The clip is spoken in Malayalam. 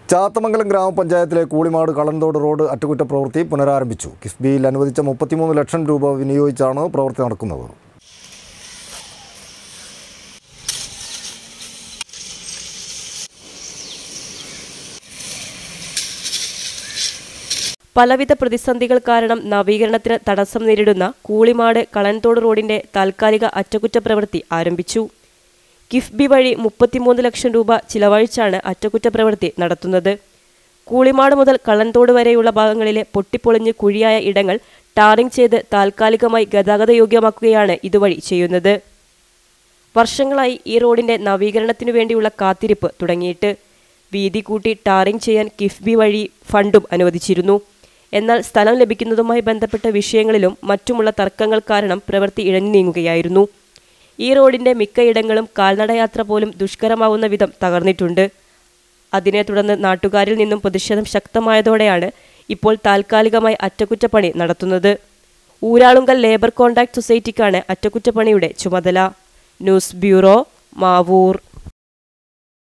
ചാത്തമംഗലം ഗ്രാമപഞ്ചായത്തിലെ കൂളിമാട് കളന്തോട് റോഡ് അറ്റകുറ്റപ്രവൃത്തി പുനരാരംഭിച്ചു കിഫ്ബിയിൽ അനുവദിച്ച മുപ്പത്തിമൂന്ന് ലക്ഷം രൂപ വിനിയോഗിച്ചാണ് പ്രവൃത്തി നടക്കുന്നത് പലവിധ പ്രതിസന്ധികൾ കാരണം നവീകരണത്തിന് തടസ്സം നേരിടുന്ന കൂളിമാട് കളൻതോട് റോഡിന്റെ താൽക്കാലിക അറ്റകുറ്റപ്രവൃത്തി ആരംഭിച്ചു കിഫ്ബി വഴി മുപ്പത്തിമൂന്ന് ലക്ഷം രൂപ ചിലവഴിച്ചാണ് അറ്റകുറ്റപ്രവൃത്തി നടത്തുന്നത് കൂളിമാട് മുതൽ കളൻതോട് വരെയുള്ള ഭാഗങ്ങളിലെ പൊട്ടിപ്പൊളിഞ്ഞ് കുഴിയായ ഇടങ്ങൾ ടാറിംഗ് ചെയ്ത് താൽക്കാലികമായി ഗതാഗതയോഗ്യമാക്കുകയാണ് ഇതുവഴി ചെയ്യുന്നത് വർഷങ്ങളായി ഈ റോഡിന്റെ നവീകരണത്തിനു വേണ്ടിയുള്ള കാത്തിരിപ്പ് തുടങ്ങിയിട്ട് വീതി കൂട്ടി ടാറിംഗ് ചെയ്യാൻ കിഫ്ബി വഴി ഫണ്ടും അനുവദിച്ചിരുന്നു എന്നാൽ സ്ഥലം ലഭിക്കുന്നതുമായി ബന്ധപ്പെട്ട വിഷയങ്ങളിലും മറ്റുമുള്ള തർക്കങ്ങൾ കാരണം പ്രവൃത്തി ഇഴഞ്ഞു നീങ്ങുകയായിരുന്നു ഈ റോഡിന്റെ മിക്കയിടങ്ങളും കാൽനടയാത്ര പോലും ദുഷ്കരമാവുന്ന വിധം തകർന്നിട്ടുണ്ട് അതിനെ തുടർന്ന് നാട്ടുകാരിൽ നിന്നും പ്രതിഷേധം ശക്തമായതോടെയാണ് ഇപ്പോൾ താൽക്കാലികമായി അറ്റകുറ്റപ്പണി നടത്തുന്നത് ഊരാളുങ്കൽ ലേബർ കോൺട്രാക്ട് സൊസൈറ്റിക്കാണ് അറ്റകുറ്റപ്പണിയുടെ ചുമതല ന്യൂസ് ബ്യൂറോ മാവൂർ